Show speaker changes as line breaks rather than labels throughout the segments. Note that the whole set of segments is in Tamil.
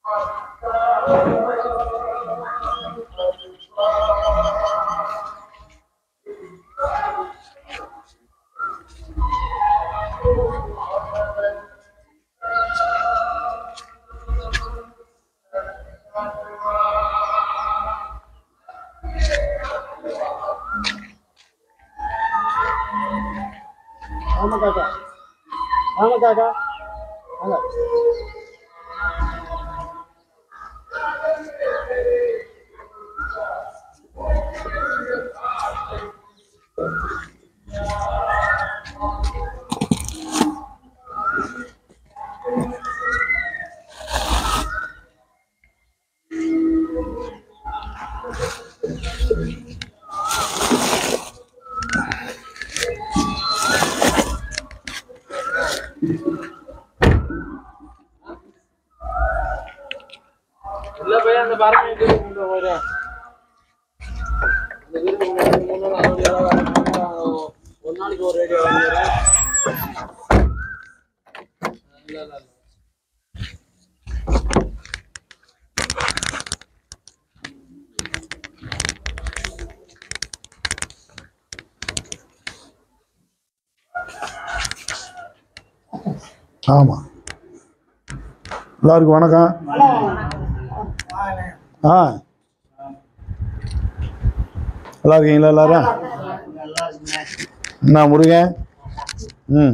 ஆமா காக்கா ஆமா காக்கா வாங்க
இல்ல பையன் அந்த பாருங்க இது கொண்டு வர இந்த வீடு மூணு மூணு நாலு ரேடியோ ஒரு நாளைக்கு ஒரு ரேடியோ வாங்கிடுறேன் இல்ல இல்ல இல்ல
ஆமாம் எல்லாருக்கும் வணக்கம் ஆ நல்லா இருக்கீங்களா எல்லாரும் என்ன முருகன் ம்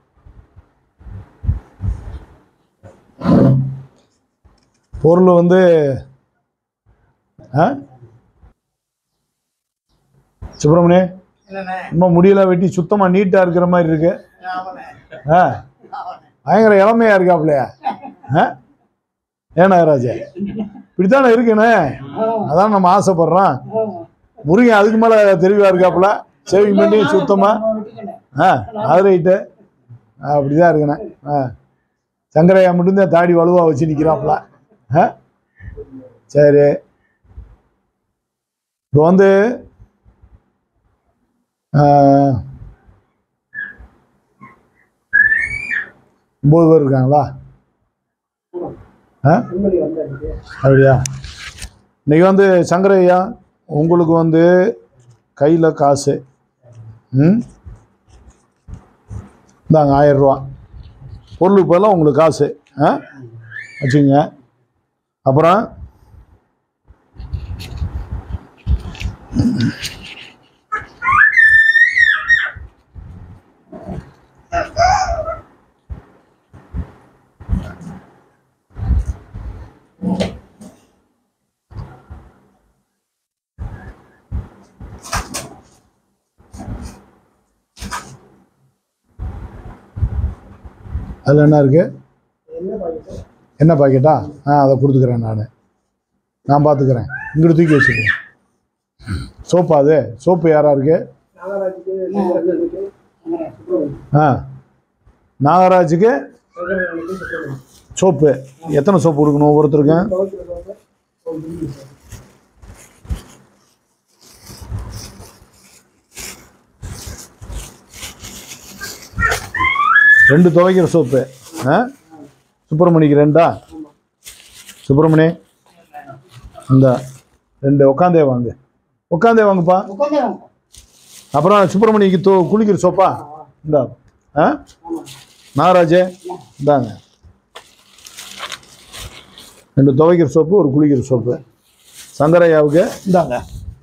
பொருள் வந்து ஆ சுப்பிரமணிய ரொம்ப முடியல வெட்டி சுத்தமாக நீட்டாக இருக்கிற மாதிரி இருக்கு ஆ பயங்கர இளமையா இருக்காப்லையா ஆ ஏன் நாகராஜா இப்படித்தானே இருக்குண்ணே அதான் நம்ம ஆசைப்படுறோம் முருகன் அதுக்கு மேலே தெளிவாக இருக்காப்புல சேவிங் பண்ணி சுத்தமாக ஆ அது ரைட்டு அப்படிதான் இருக்குண்ணே ஆ சங்கரையா மட்டும்தான் தாடி வலுவாக வச்சு நிற்கிறாப்புல ஆ சரி இப்போ வந்து ஆ, ஒம்பது பேர் இருக்காங்களா ஆ அப்படியா இன்னைக்கு வந்து சங்கரையா உங்களுக்கு வந்து கையில் காசு ம் இந்தாங்க ஆயிரம் ரூபா பொருளுக்கு பதிலாக உங்களுக்கு காசு ஆ வச்சுங்க அப்புறம் அதில் என்ன இருக்குது என்ன பாக்கெட்டா ஆ அதை கொடுத்துக்கிறேன் நான் நான் பார்த்துக்கிறேன் இங்கிட்டு தூக்கி வச்சுக்கிறேன் சோப்பா அது சோப்பு யாரா இருக்கு ஆ நாகராஜுக்கு சோப்பு எத்தனை சோப்பு கொடுக்கணும் ஒவ்வொருத்தருக்கும் ரெண்டு துவைக்கிற சோப்பு ஆ சுப்பிரமணிக்கு ரெண்டா சுப்பிரமணி இந்த ரெண்டு உட்காந்தே வாங்க உட்காந்தே வாங்கப்பா அப்புறம் சுப்பிரமணிக்கு தோ குளிக்கிற சோப்பா இந்தா ஆ நாகராஜே இந்தாங்க ரெண்டு துவைக்கிற சோப்பு ஒரு குளிக்கிற சோப்பு சங்கரையாவுக்கு இந்தாங்க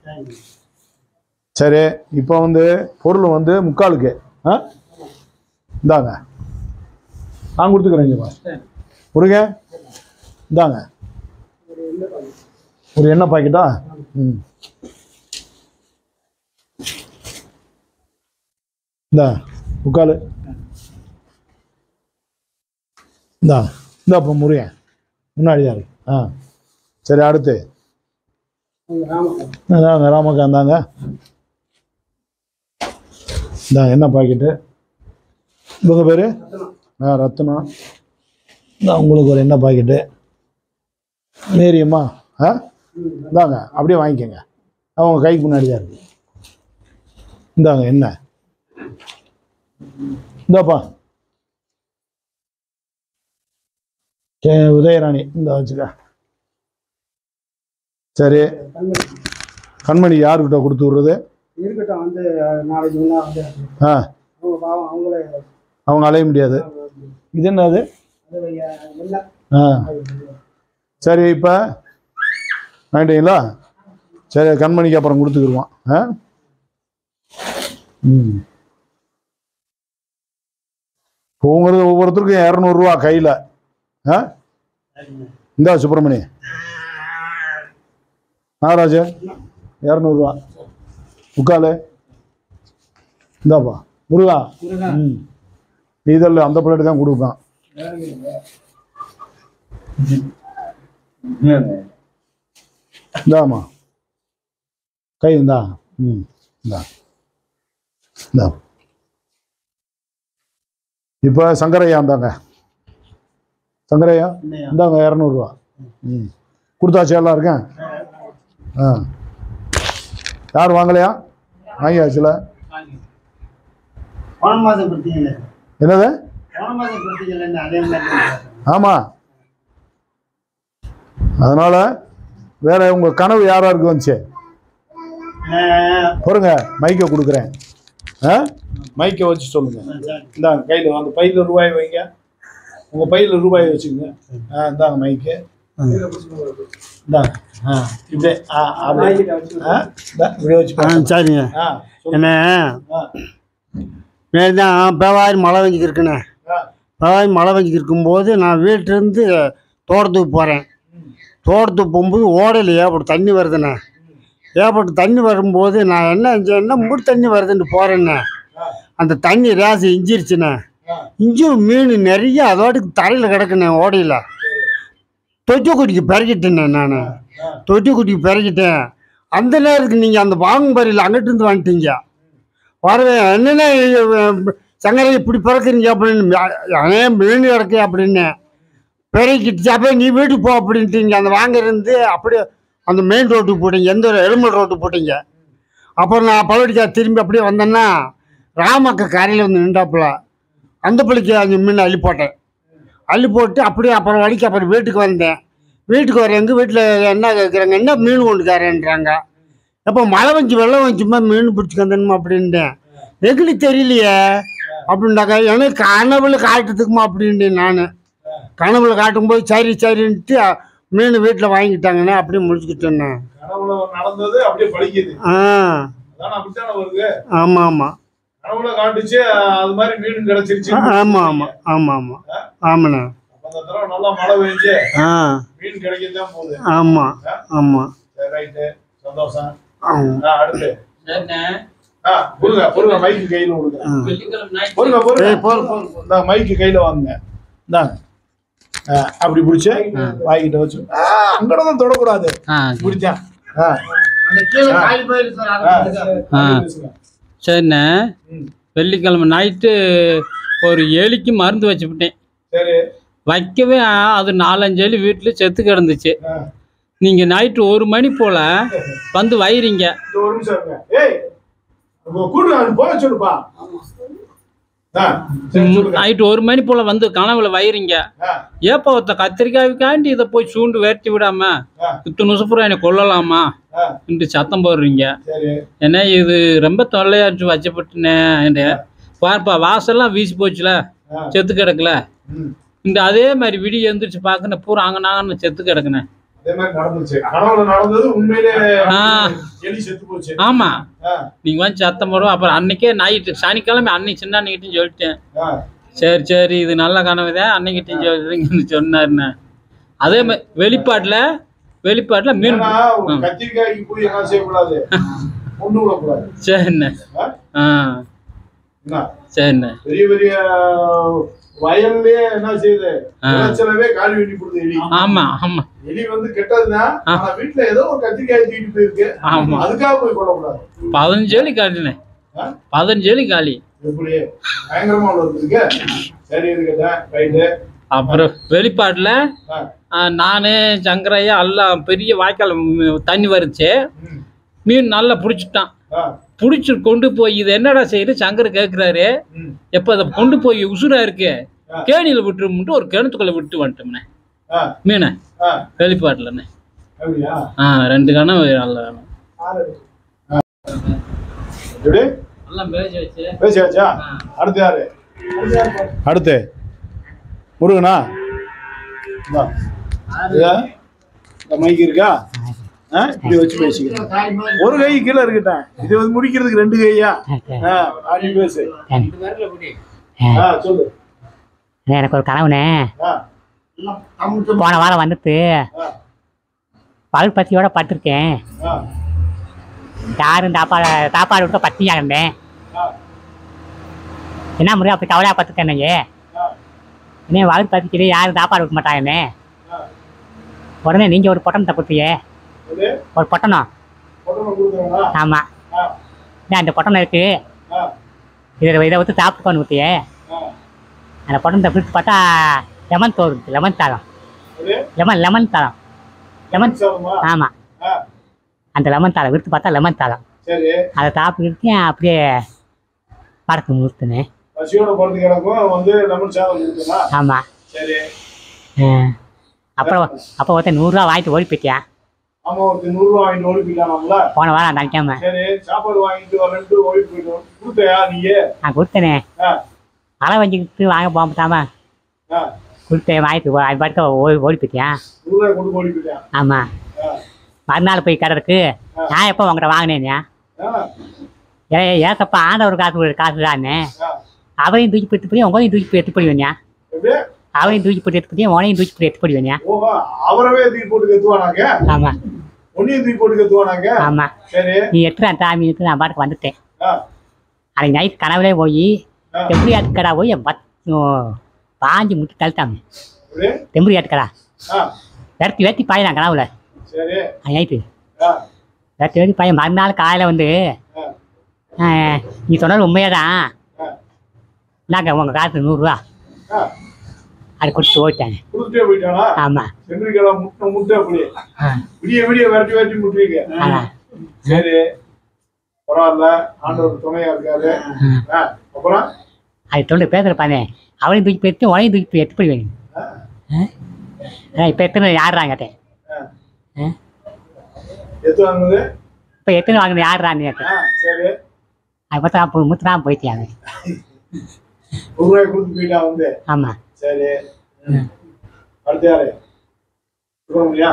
சரி இப்போ வந்து பொருள் வந்து முக்காலுக்கு ஆ இந்தாங்க நான் கொடுத்துக்கிறேங்கப்பா முருங்க இந்தாங்க ஒரு எண்ணெய் பாக்கெட்டா ம் இந்தா முக்கால் இந்தா இந்தா இப்போ முருகன் முன்னாடி தான் இருக்கு ஆ சரி அடுத்து இந்தாங்க ராமக்கா இந்தாங்க இந்தாங்க என்ன பாக்கெட்டு இவங்க பேர் ஆ ரத்னம் இந்தா உங்களுக்கு ஒரு எண்ணெய் பாக்கெட்டு மேரியம்மா ஆ இந்தாங்க அப்படியே வாங்கிக்கோங்க அவங்க கைக்கு முன்னாடி தான் இருக்கு இந்தாங்க என்ன இந்தாப்பா சரி உதயராணி இந்த வச்சுக்க சரி கண்மணி யாருக்கிட்ட கொடுத்து விடுறது
இருக்கட்டும் வந்து நாளைக்கு முன்னா வந்து
ஆ
அவங்க பாவம் அவங்களே
அவங்க அலைய முடியாது இது என்னது
அது இல்லை
ஆ சரி இப்போ வாங்கிட்டீங்களா சரி கண்மணிக்கு அப்புறம் கொடுத்துக்கிருவான் ஆ ம் ஒவ்வொரு ஒவ்வொருத்தருக்கும் இரநூறுவா கையில் ஆ இந்தா சுப்பிரமணி நாகராஜ இரநூறுவா முக்கால் இந்தாப்பா முருகா ம் இதெல்லாம் அந்த பிள்ளைட்டு தான் கொடுப்பான் இந்தாம்மா கை இந்தா ம் இந்தா இந்தா இப்போ சங்கரையா இந்தாங்க சங்கரையா இந்தாங்க இரநூறுவா ம் கொடுத்தாச்சு எல்லாம் இருக்கேன் ஆ யார் வாங்கலையா வாங்கியாச்சுல
போன மாதம் கொடுத்தீங்கல்ல
என்னது
போன மாதம் கொடுத்தீங்கல்ல அதே மாதிரி
ஆமாம் அதனால் வேற உங்கள் கனவு யார் யாருக்கு வந்துச்சு பொறுங்க மைக்கை கொடுக்குறேன் ஆ மைக்கை வச்சு சொல்லுங்க இந்தாங்க கையில் அந்த பையில் ரூபாய் வைங்க உங்கள் பையில் ரூபாய் வச்சுக்கோங்க ஆ இந்தாங்க மைக்கு இந்தாங்க ஆ இப்படியே ஆ அப்படியே ஆ இந்தா, இப்படியே வச்சு
ஆ சரிங்க
ஆ சொல்லுங்க.
என்ன
ஆ
நேற்று தான் பேவாரி மழை பெஞ்சிக்கு இருக்குண்ணே
ஆ
பேவாரி மழை பெஞ்சிக்கு இருக்கும்போது நான் வீட்டிலேருந்து தோட்டத்துக்கு போகிறேன் தோட்டத்துக்கு போகும்போது ஓடையில் ஏற்பட்டு தண்ணி வருதுண்ணே ஏற்பட்டு தண்ணி வரும்போது நான் என்ன செஞ்சேன்னா மூடு தண்ணி வருதுன்னு போகிறேண்ணே அந்த தண்ணி ரேசு இஞ்சிருச்சுண்ணே
ஆ
இஞ்சி மீன் நிறைய அதோட்டுக்கு தரையில் கிடக்குண்ணே ஓடையில் தொட்டி குட்டிக்கு பிறக்கிட்டேண்ணே நான்
ஆ
தொட்டி குட்டிக்கு பிறக்கிட்டேன் அந்த நேரத்துக்கு நீங்கள் அந்த வாங்கும்பரியில் அங்கிட்டு இருந்து வந்துட்டீங்க வரவே என்னென்ன சங்கரை இப்படி பிறக்குறீங்க அப்படின்னு ஏன் மீன் கிடக்கு அப்படின்னு பிறக்கிட்டு அப்படியே நீ வீட்டுக்கு போ அப்படின்ட்டீங்க அந்த வாங்க இருந்து அப்படியே அந்த மெயின் ரோட்டுக்கு போட்டீங்க எந்த ஒரு எலும்பல் ரோட்டுக்கு போட்டீங்க அப்புறம் நான் பழவடிக்கா திரும்பி அப்படியே வந்தேன்னா ராமக்க கரையில் வந்து நின்றாப்புல அந்த பிள்ளைக்கு அந்த மீன் அள்ளி போட்டேன் அள்ளி போட்டு அப்படியே அப்புறம் வடிக்க அப்புறம் வீட்டுக்கு வந்தேன் வீட்டுக்கு வர எங்கள் வீட்டில் என்ன கேட்குறாங்க என்ன மீன் கொண்டுக்காரன்றாங்க எப்போ மழை வஞ்சி வெள்ளம் வஞ்சுமா மீன் பிடிச்சிக்கு வந்தேனுமா அப்படின்ட்டேன் எங்களுக்கு தெரியலையே அப்படின்டாக்கா எனக்கு கனவுல காட்டுறதுக்குமா அப்படின்ட்டேன் நான் கனவுல காட்டும்போது சரி சரின்ட்டு மீன் வீட்டில் வாங்கிட்டாங்கண்ணே அப்படியே முடிச்சுக்கிட்டேண்ணே
கனவுல நடந்தது அப்படியே பழிக்குது
ஆ
அதான அப்படித்தானே வருது
ஆமாம் ஆமாம்
கனவுல காட்டுச்சு அது மாதிரி மீன் கிடைச்சிருச்சு
ஆமாம் ஆமாம் ஆமாம் ஆமாம் ஆமாண்ணே
அப்ப அந்த தடவை நல்லா மழை பெஞ்சு
ஆ
மீன் கிடைக்கத்தான் போகுது
ஆமாம் ஆமாம்
சரி ரைட்டு சந்தோஷம்
ஆமாம்
ஆ, அடுத்து
சரிண்ணே
ஆ பொருங்க பொருங்க மைக்கு கையில கொடுங்க
ஆ
வெள்ளிக்கிழமை night
பொருங்க பொருங்க
ஏய், போடு, போடு,
இந்த மைக்கு கையில வாங்குங்க இந்தாங்க ஆ, அப்படி பிடிச்சு வாங்கிட்ட வச்சு ஆ, அங்கட தான் தொடக்கூடாது
ஆ
பிடிச்சா ஆ
அந்த கீழே காய் போயிடுச்சு சார்
ஆ,
அது
சரி,
ஆ.
அப்படி பேசுங்க.
சரிண்ணே
ம்,
வெள்ளிக்கிழமை நைட்டு ஒரு எலிக்கு மருந்து வச்சுவிட்டேன்
சரி
வைக்கவே அது நாலஞ்சு எலி வீட்டில் செத்து கிடந்துச்சு
ஆ,
நீங்கள் நைட்டு ஒரு மணி போல் வந்து வைறீங்க
இந்த ஒரு நிமிஷம் இருங்க ஏய் உங்க கூட்டு அவன் போக சொல்லுப்பா ஆ சரி சொல்லுங்க
நைட்டு ஒரு மணி போல் வந்து கனவுல வைறீங்க
ஆ
ஏப்பா ஒருத்த கத்திரிக்காய்க்காண்டி இதை போய் சூண்டு வேர்த்தி விடாம
ஆ
இத்தனை நிமிஷம் என்னை கொல்லலாமா
ஆ
என்று சத்தம் போடுறீங்க
சரி
ஏன்னா இது ரொம்ப தொல்லையாச்சு வச்சப்பட்டுனே பார்ப்பா வாசல்லாம் வீசி போச்சுல
ஆ
செத்து கிடக்கல
ம்
இந்த அதே மாதிரி விடிய எந்திரிச்சு பார்க்கணும் பூரா அங்கே நாங்கன்னு செத்து கிடக்குனேன்
அதே மாதிரி நடந்துச்சு கனவுல நடந்தது உண்மையிலே
ஆ.
எலி செத்து போச்சு
ஆமாம்
ஆ
நீங்கள் வந்து சத்தம் போடுவோம் அப்புறம் அன்னைக்கே நைட்டு சனிக்கிழமை அன்னைக்கு சின்ன அன்னைக்கிட்டையும் சொல்லிட்டேன்
ஆ
சரி சரி இது நல்ல கனவு தான் அன்னைக்கிட்டையும் சொல்லுங்கன்னு சொன்னாருண்ணே அதே மாதிரி வெளிப்பாட்டில் வெளிப்பாட்டில் மீன்
ஏன்னா ஒரு கத்திரிக்காய்க்கு போய் என்ன செய்யக்கூடாது கொண்டு விடக்கூடாது
சரிண்ணே
ஆ?
ஆ
என்ன
சரிண்ணே
பெரிய பெரிய வயல்லயே என்ன செய்யுது
ஆ.
விளைச்சலவே காலி வெட்டி போடுது எலி
ஆமாம் ஆமாம்
எலி வந்து கெட்டதுதான் ஆனா வீட்டுல ஏதோ ஒரு கத்திரிக்காய் தூக்கிட்டு போயிருக்கு
ஆமா.
அதுக்காக போய் கொள்ளக்கூடாது
பதினஞ்சு ஏழி காலிண்ணே
ஆ?
பதினஞ்சு ஏழி காலி
எப்படி பயங்கரமா உள்ளதுக்கு சரி இருக்கட்டேன் ரைட்டு
அப்புறம் வெளிப்பாட்டில் நான் சங்கரையா எல்லாம் பெரிய வாய்க்கால் ம், தண்ணி வருச்சு மீன் நல்லா பிடிச்சிட்டான் பிடிச்சி கொண்டு போய் இது என்னடா செய்யுது சங்கர் கேட்குறாரு எப்போ அதை கொண்டு போய் உசுரா இருக்கு கேணியில் விட்டுருமுன்ட்டு ஒரு கிணத்துக்குள்ள விட்டு வந்துட்டோம்னே
ஆ
மீன்
ஆ
வெளிப்பாட்டில்ண்ணே
அப்படியா
ஆ ரெண்டு கணம் நல்ல வேணும்
எப்படி
நல்லா மேய்ச்சி வச்சு
பேசியாச்சா
ஆ.
அடுத்து யாரு அடுத்து முருகனா இந்தா. இதா? இந்த மைக் இருக்கா ஆ இப்படி வச்சு பேசிக்கிறேன் ஒரு கை கீழே இருக்கட்டேன் இது வந்து முடிக்கிறதுக்கு ரெண்டு கையா ஆ அப்படி பேசு ஆ சொல்லு
எனக்கு ஒரு கனவுனே
ஆ
போன வாரம் வந்துட்டு
ஆ
பகல் பத்தியோட படுத்திருக்கேன்
ஆ
யாரும் சாப்பாடு சாப்பாடு விட்டு பத்தியாக இருந்தேன்
ஆ
என்ன முறையும் அப்படி கவலையாக பார்த்துருக்கேன்
ஆ
என்ன வகுப்பு பத்திக்கிட்டு யாரும் சாப்பாடு கொடுக்க மாட்டாங்கண்ணே
ஆ
உடனே நீங்கள் ஒரு பொட்டணத்தை கொடுத்தீங்க
இது
ஒரு பொட்டணம்
பொட்டலம் கொடுக்குறேங்களா
ஆமாம்
ஆ
என்ன அந்த பொட்டணம் இருக்குது
ஆ
இதை இதை ஊற்றி சாப்பிட்டுக்கோன்னு ஊற்றியே
ஆ
அந்த பொட்டணத்தை பிரித்து பார்த்தா லெமன் தோறு இருக்குது லெமன் தாளம்
இது
லெமன் லெமன் தாளம் லெமன்
சாதமா
ஆமாம்
ஆ
அந்த லெமன் தாளம் விரித்து பார்த்தா லெமன் தாளம்
சரி
அதை சாப்பிட்டு அப்படியே படத்து முறுத்துனேன்
பசியோட பிறந்து கிடக்கும் வந்து லெமன் சாதம் கொடுத்தனா
ஆமாம்
சரி
அப்புறம் அப்போ ஒருத்தன் நூறுரூவா வாங்கிட்டு ஓடி போயிட்டியான்
ஆமா ஒருத்தர் நூறு ரூபா வாங்கிட்டு ஓடி போயிட்டானாம்ல
போன வாரம் நினைக்காம
சரி சாப்பாடு வாங்கிட்டு வரேன்ட்டு ஓடி போயிட்டோம் கொடுத்தையா நீயே
நான் கொடுத்தேனே
ஆ
அலை வஞ்சிக்கிட்டு வாங்க போகாம
ஆ
கொடுத்தேன் வாங்கிட்டு போ- அது படுத்த ஓடி ஓடி போயிட்டியான்
நூறு ரூபாய் கொண்டு ஓடி போயிட்டான்
ஆமாம்
ஆ
மறுநாள் போய் கடற்கு நான் எப்போ உங்கள்கிட்ட வாங்கினேன்யா
ஆ
ஏ ஏசப்பா ஆண்டவர் காசு காசு தானே
ஆ
அவரையும் தூக்கி போய் எடுத்து போய் உங்களையும் தூக்கி போய் எடுத்து போடுவேன்யா
எப்படி
அவரையும் தூக்கி போட்டு எடுத்து போய் உனையும் தூக்கி போய் எடுத்து போடுவேன்யா
ஓஹோ அவரவே தூக்கி போட்டு கத்துவானாங்க
ஆமாம்
உன்னையும் தூக்கி போட்டு கத்துவானாங்க
ஆமாம்
சரி
நீ எடுத்துடா தாமின்னு நான் பாட்டுக்கு வந்துட்டேன்
ஆ
அன்னைக்கு நைட் கனவுலே போய்
ஆ.
தெம்புரி ஆட்டுக்கடா போய் என் பத் பாஞ்சு முட்டி தள்ளிட்டாங்க
எப்படி
தெம்புரி ஆட்டுக்கடா
ஆ
விரட்டி விரட்டி பாயினான் கனவுல
சரி
அன்னைக்கு நைட்டு
ஆ
விரட்டி விரட்டி பாய் மறுநாள் காலையில் வந்து
ஆ
ஆ, நீ சொன்னது உண்மையாக தான்
ஆ
நாங்கள் உங்கள் காசு நூறுரூவா
ஆ
அது கொடுத்து ஓட்டாங்க
கொடுத்துட்டே போயிட்டானா
ஆமாம்
சென்றிருக்கலாம் முட்டை முட்டை அப்படி விடிய விடிய விரட்டி விரட்டி முட்டுவீங்க
ஆமாம்
சரி பரவாயில்ல ஆண்டவர் துணையா இருக்காரு ஆ, அப்புறம்
அது தொண்டு பேசுகிறப்பானே அவளையும் தூக்கி போயிட்டு உனையும் தூக்கி போய் எடுத்து போடுவேன்
ஆ,
அதான் இப்போ எத்தனை யாருறான் கேட்டேன்
ஆ. எத்து வாங்குது
இப்போ எத்தனை வாங்கினது யாருறான்னு கேட்டேன்
ஆ சரி
அது பார்த்தா அப்போ முத்துனா போயிட்டியாங்க
ஒரு ரூபாய் கொடுத்து போயிட்டா வந்து
ஆமாம்
சரி அடுத்து யாரு சுப்பிரமணியா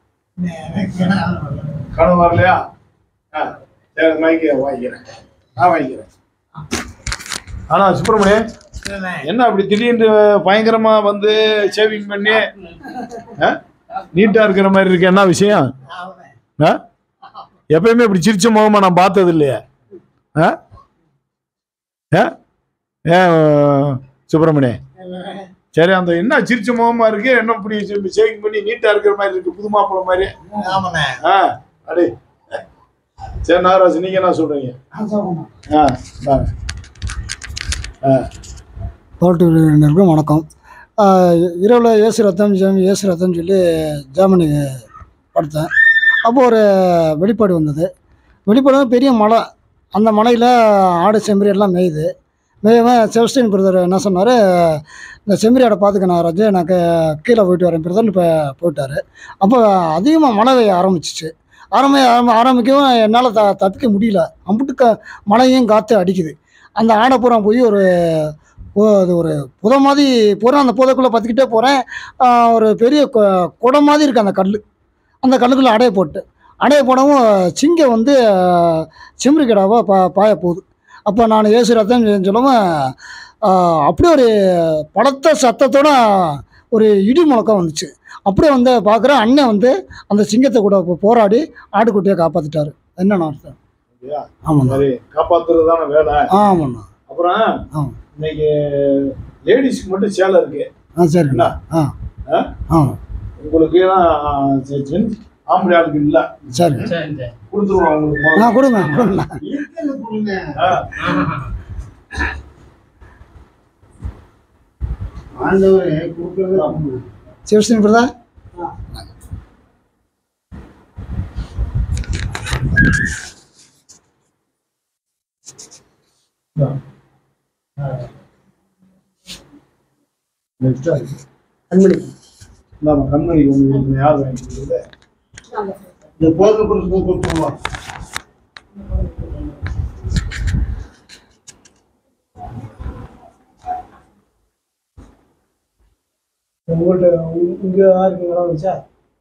கனவு வரலையா ஆ சரி மைக்க வாங்கிக்கிறேன் நான் வாங்கிக்கிறேன் ஆனா சுப்பிரமணியம் என்ன அப்படி திடீர்னு பயங்கரமா வந்து சேவிங் பண்ணி நீட்டா இருக்கிற மாதிரி இருக்கு என்ன விஷயம் ஆ? எப்பயுமே இப்படி சிரிச்ச முகமா நான் பார்த்தது இல்லையே ஆ? ஆ? ஏன் சுப்பிரமணியம் சரி அந்த என்ன சிரிச்ச முகமா இருக்கு என்ன இப்படி ஷேக்கிங் பண்ணி நீட்டா இருக்கிற மாதிரி இருக்கு புது மாப்பிள்ளை மாதிரி
ஆமாண்ணே
ஆ அடே சரி நாகராஜ் நீங்க என்ன சொல்றீங்க ஆ இந்தாங்க. ஆ
தோட்ட வீரர்களுக்கும் வணக்கம் இரவில் ஏசு ரத்தம் ஜெம் ஏசு ரத்தம் சொல்லி ஜெர்மனி படுத்தேன் அப்போ ஒரு வெளிப்பாடு வந்தது வெளிப்பாடு வந்து பெரிய மலை அந்த மலையில் ஆடு செம்மறி எல்லாம் மேயுது மேயவன் செவஸ்டின் பிரதர் என்ன சொன்னார் இந்த செம்மறி ஆடை பார்த்துக்க நான் ரஜே எனக்கு கீழே போயிட்டு வரேன் பிரதர்னு இப்போ போயிட்டார் அப்போ அதிகமாக மழை பெய்ய ஆரம்பிச்சிச்சு ஆரம்பி ஆரம்ப- ஆரம்பிக்கவும் என்னால் த தப்பிக்க முடியல அம்புட்டு க மழையும் காற்று அடிக்குது அந்த ஆடை பூரா போய் ஒரு ஓ அது ஒரு புதை மாதிரி பூரா அந்த புதைக்குள்ளே பற்றிக்கிட்டே போகிறேன் ஒரு பெரிய கொ- குடம் மாதிரி இருக்குது அந்த கல் அந்த கல்லுக்குள்ளே அடைய போட்டு அடைய போடவும் சிங்கம் வந்து செம்மறி கிடாவா பா பாய போகுது அப்போ நான் ஏசு ரத்தம் சொல்லவும் ஆஹ், அப்படியே ஒரு படத்த சத்தத்தோட ஒரு இடி முழக்கம் வந்துச்சு அப்படியே வந்து பார்க்குறேன் அண்ணன் வந்து அந்த சிங்கத்தை கூட போ- போராடி ஆட்டுக்குட்டியை காப்பாற்றிட்டாரு என்னண்ணா அர்த்தம்
அப்படியா?
ஆமாண்ணா
சரி காப்பாத்துறது தானே வேலை
ஆமாண்ணா
அப்புறம்
ஆ.
இன்னைக்கு லேடிஸ்க்கு மட்டும் சேலை இருக்கு
ஆ சரிண்ணா ஆ
ஆ?
ஆ
உங்களுக்கு எல்லாம் ஜெ- ஜென்ஸ் ஆம்பளை ஆளுக்கு இல்ல
சரி
சரி சரி
கொடுத்துருவோம் உங்களுக்கு முதல்ல.
நான் கொடுங்க கொடுங்க
ஆ,
சிவஸ்ரீ பிரதா
next ஆ.
அன்பளி
இந்தாம்மா கண்மணி உங்களுக்கு யார் வாங்கி கொடுக்குறது
இந்த போதும் கொடுத்து கொடுத்துருவோம்
உங்கள்கிட்ட இங்கே யாருக்கு இடம் வந்துச்சா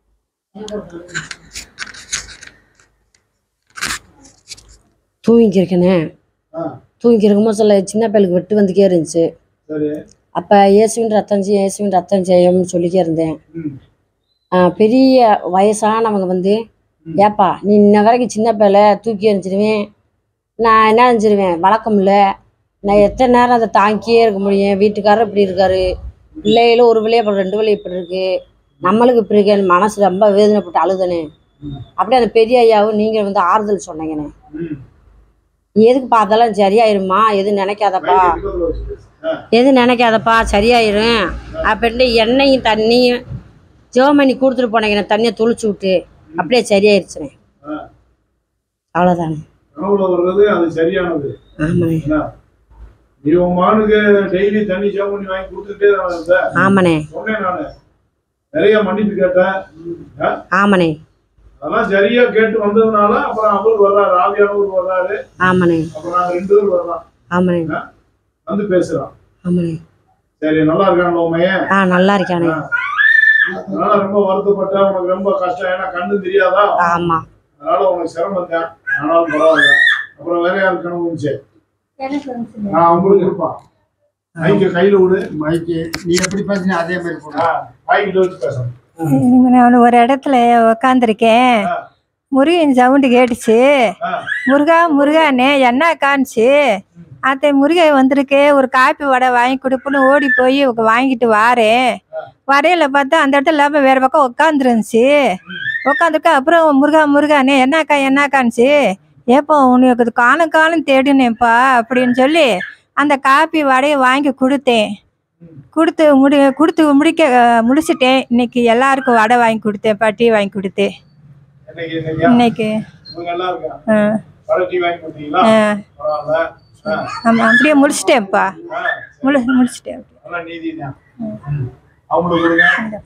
தூங்கியிருக்கேனே
ஆ
தூங்கியிருக்கும்போது சில சின்ன பயலுக்கு வெட்டு வந்துக்கே இருந்துச்சு
சரி
அப்போ இயேசுவின் ரத்தம் செய்யும் இயேசுவின் ரத்தம் செய்யும்னு சொல்லிக்கே இருந்தேன்
ம்
ஆ, பெரிய வயசானவங்க வந்து ஏப்பா நீ இன்ன வரைக்கும் சின்ன பிள்ளை தூக்கி எறிஞ்சிருவேன் நான் என்ன செஞ்சிருவேன் வழக்கம் இல்லை நான் எத்தனை நேரம் அதை தாங்கியே இருக்க முடியும் வீட்டுக்காரர் இப்படி இருக்காரு பிள்ளைகளும் ஒரு பிள்ளைய அப்புறம் ரெண்டு பிள்ளை இப்படி இருக்கு நம்மளுக்கு இப்படி இருக்கேன் மனசு ரொம்ப வேதனைப்பட்டு அழுதனே அப்படியே அந்த பெரிய ஐயாவும் நீங்கள் வந்து ஆறுதல் சொன்னீங்கண்ணே
ம்
எதுக்குப்பா அதெல்லாம் சரியாயிருமா எதுவும் நினைக்காதப்பா
மைக்கை பக்கத்துல வச்சு பேசு. ஆ
எதுவும் நினைக்காதப்பா சரியாயிரும் அப்படின்ட்டு எண்ணெயும் தண்ணியும் ஜோமணி கொடுத்துட்டு போனீங்க தண்ணியை துளிச்சு விட்டு அப்படியே சரியாயிருச்சுனே
ஆ.
அவ்வளோதானே
கனவுல வர்றது அது சரியானது
ஆமாண்ணே
என்ன நீ உன் மகனுக்கு டெய்லி தண்ணி சேவ் பண்ணி வாங்கி கொடுத்துட்டே தான் இருந்த
ஆமாண்ணே
சொன்னேன் நானு நிறைய மன்னிப்பு கேட்டேன் ஆ?
ஆமாண்ணே
அதெல்லாம் சரியா கேட்டு வந்ததுனால அப்புறம் அவர் வர்றாரு ஆவியானவர் வர்றாரு
ஆமாண்ணே
அப்புறம் நாங்க ரெண்டு பேரும் வர்றோம்
ஆமாண்ணே
வந்து பேசுறோம்
ஆமாண்ணே
சரி நல்லா இருக்கான் உமையன்
ஆ நல்லா இருக்கானே
அதனால ரொம்ப வருத்தப்பட்ட உனக்கு ரொம்ப கஷ்டம் ஏன்னா கண்ணு தெரியாதா
ஆமாம்
அதனால உனக்கு சிரமம் தான் ஆனாலும் பரவாயில்ல அப்புறம் வேற யாருக்கு கனவு வந்துச்சு நான் உங்களுக்கு இருப்பான் மைக்க கையில விடு
மைக்கு நீ எப்படி பேசுன அதே மாதிரி போடு
மைக்கிட்ட வச்சு பேசணும்
நான் ஒரு இடத்துல உக்காந்துருக்கேன்
ஆ.
முருகன் சவுண்டு கேட்டுச்சு
ஆ.
முருகா முருகானே என்ன காணுச்சு அத்தை முருகன் வந்திருக்கு ஒரு காப்பி வடை வாங்கி கொடுப்புன்னு ஓடி போய் வாங்கிட்டு வாரேன் வரையில பார்த்தா அந்த இடத்துல இல்லாமல் வேற பக்கம் உட்காந்துருந்துச்சு உட்காந்துருக்க அப்புறம் முருகா முருகானே என்னக்கா என்னக்கான்ச்சு ஏப்பா உனக்கு அது காலம் காலம் தேடினேப்பா அப்படின்னு சொல்லி அந்த காப்பி வடையை வாங்கி கொடுத்தேன் கொடுத்து முடி கொடுத்து முடிக்க அஹ், முடிச்சிட்டேன் இன்னைக்கு எல்லாருக்கும் வடை வாங்கி கொடுத்தேன் டீ வாங்கி கொடுத்தேன்
இன்னைக்கு இன்னைக்கு
இன்னைக்கு
இவங்க எல்லாம் இருக்காங்க
ஆ,
பழ டீ வாங்கி கொடுத்தீங்களா
ஆ,
பரவாயில்ல ஆ,
ஆமா அப்படியே முடிச்சிட்டேன்ப்பா
ஆ,
முடி முடிச்சிட்டேன்
நல்லா நீதி தான் அவங்களுக்கு கொடுங்க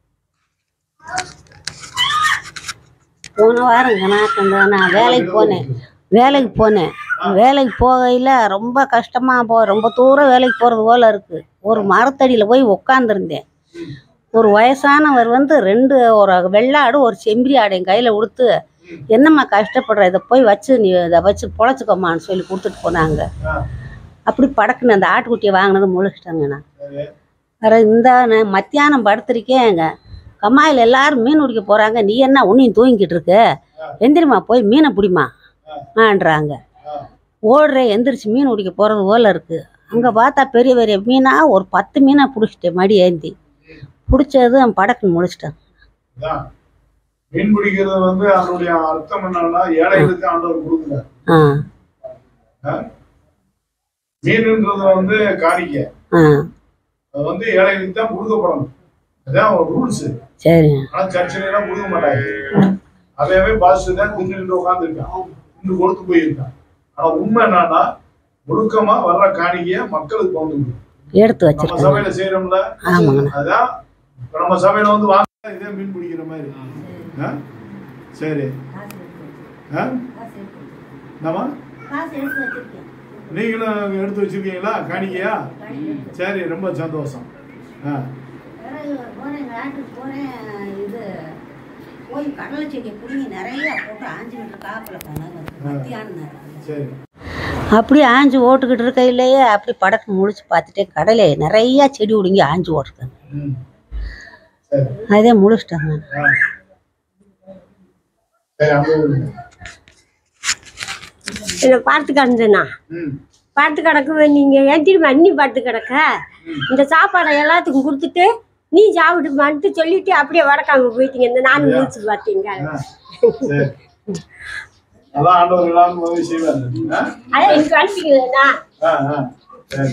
போன வாரம் கணாக்கங்க நான் வேலைக்கு போனேன் வேலைக்கு போனேன் வேலைக்கு போகையில் ரொம்ப கஷ்டமாக போ ரொம்ப தூரம் வேலைக்கு போகிறது போல இருக்குது ஒரு மரத்தடியில் போய் உட்காந்துருந்தேன் ஒரு வயசானவர் வந்து ரெண்டு ஒரு வெள்ளாடு ஒரு செம்பரி ஆடு என் கையில் கொடுத்து என்னம்மா கஷ்டப்படுற இதை போய் வச்சு நீ இதை வச்சு பொழைச்சிக்கோமான்னு சொல்லி கொடுத்துட்டு போனாங்க அப்படி படக்குன்னு அந்த ஆட்டுக்குட்டியை வாங்கினது முழிச்சிட்டாங்க நான் வேற இந்த நான் மத்தியானம் படுத்திருக்கேங்க கம்மாயில் எல்லாரும் மீன் பிடிக்க போகிறாங்க நீ என்ன உன்னையும் தூங்கிட்டு இருக்க எந்திரிம்மா போய் மீனை பிடிமா ஆன்றாங்க ஓடுறேன் எந்திரிச்சு மீன் பிடிக்க போகிறது போல இருக்குது அங்கே பார்த்தா பெரிய பெரிய மீனாக ஒரு பத்து மீனை பிடிச்சிட்டேன் மடி ஏந்தி பிடிச்சது படக்குன்னு முடிச்சிட்டேன்
இதான். மீன் பிடிக்கிறது வந்து அதனுடைய அர்த்தம் என்னன்னா ஏழைகளுக்கு ஆண்டவர் கொடுக்கல
ஆ
மீனுன்றது வந்து காணிக்கை
ஆ
அது வந்து ஏழைகளுக்கு தான் கொடுக்கப்படணும் அதான் ஒரு ரூல்ஸ்
சரிங்க
ஆனா சர்ச்சைலாம் கொடுக்க மாட்டாங்க அவையவே பாசிட்டு தான் குஞ்சு நின்று உட்காந்துருக்கான் இன்னும் கொடுத்து போயிருக்கான் ஆனா உண்மை என்னன்னா ஒழுக்கமா வர்ற காணிக்கைய மக்களுக்கு பங்கு
எடுத்து
நம்ம
வச்சிருக்கேன்
சபையில செய்யறோம்ல
ஆமாங்கண்ணா
அதான் இப்ப நம்ம சபையில வந்து வாங்க இதே மீன் பிடிக்கிற மாதிரி ஆ? சரி ஆ? என்னம்மா நீங்களும் எடுத்து வச்சிருக்கீங்களா காணிக்கையா சரி ரொம்ப சந்தோஷம் ஆ
இது போய் கடலை செடி புடுங்கி நிறைய போட்டு ஆஞ்சுக்கிட்டு காப்பில் மத்தியானம் நேரம்
சரி
அப்படி ஆஞ்சு ஓட்டுக்கிட்டு இருக்கையிலேயே அப்படி படக்கு முழிச்சு பார்த்துட்டே கடலை நிறைய செடி ஒடுங்கி ஆஞ்சு ஓட்டுருக்காங்க
ம் சரி
அதே முழிச்சிட்டாங்க
ஆ. சரி அங்க விடுங்க.
என்ன பார்த்து கிடந்தேண்ணா
ம்
பார்த்து கிடக்கு நீங்கள் ஏற்றிட்டு அண்ணி பார்த்து கிடக்க இந்த சாப்பாடை எல்லாத்துக்கும் கொடுத்துட்டு நீ சாப்பிட்டுமான்ட்டு சொல்லிட்டு அப்படியே வடக்காம போயிட்டீங்க இந்த நானும் முடிச்சு பார்த்தீங்க
ஆ. சரி அதான் ஆண்டவர் எல்லாரும் உதவி செய்வார் ஆ?
அதான் எனக்கு அனுப்பிக்கலண்ணா
ஆ, ஆ. சரி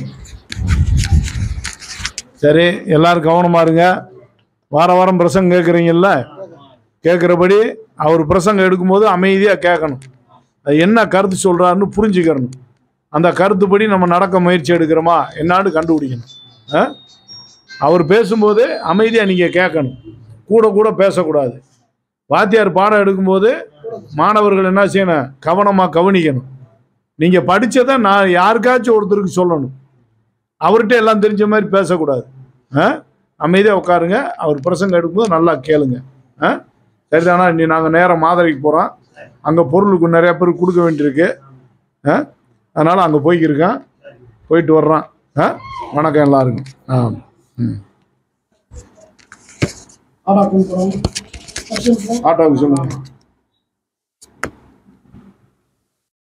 சரி எல்லாரும் கவனமா இருங்க வார வாரம் பிரசங்கம் கேட்குறீங்கல்ல கேட்குறபடி அவர் பிரசங்கம் எடுக்கும்போது அமைதியாக கேட்கணும் அது என்ன கருத்து சொல்கிறாருன்னு புரிஞ்சுக்கிறணும் அந்த கருத்துப்படி நம்ம நடக்க முயற்சி எடுக்கிறோமா என்னான்னு கண்டுபிடிக்கணும் ஆ அவர் பேசும்போது அமைதியாக நீங்கள் கேட்கணும் கூட கூட பேசக்கூடாது வாத்தியார் பாடம் எடுக்கும்போது மாணவர்கள் என்ன செய்யணும் கவனமாக கவனிக்கணும் நீங்கள் படித்ததை நான் யாருக்காச்சும் ஒருத்தருக்கு சொல்லணும் அவர்கிட்ட எல்லாம் தெரிஞ்ச மாதிரி பேசக்கூடாது ஆ அமைதியாக உட்காருங்க அவர் பிரசங்கம் எடுக்கும்போது நல்லா கேளுங்க ஆ சரிதானா இனி நாங்கள் நேரம் மாதிரிக்கு போகிறோம் அங்கே பொருளுக்கு நிறைய பேருக்கு கொடுக்க வேண்டியிருக்கு ஆ அதனால் அங்கே போய்க்கிருக்கேன் போயிட்டு வர்றான் ஆ வணக்கம் எல்லாருக்கும் ஆ ம் ஆட்டோவுக்கு சொல்லுங்கள்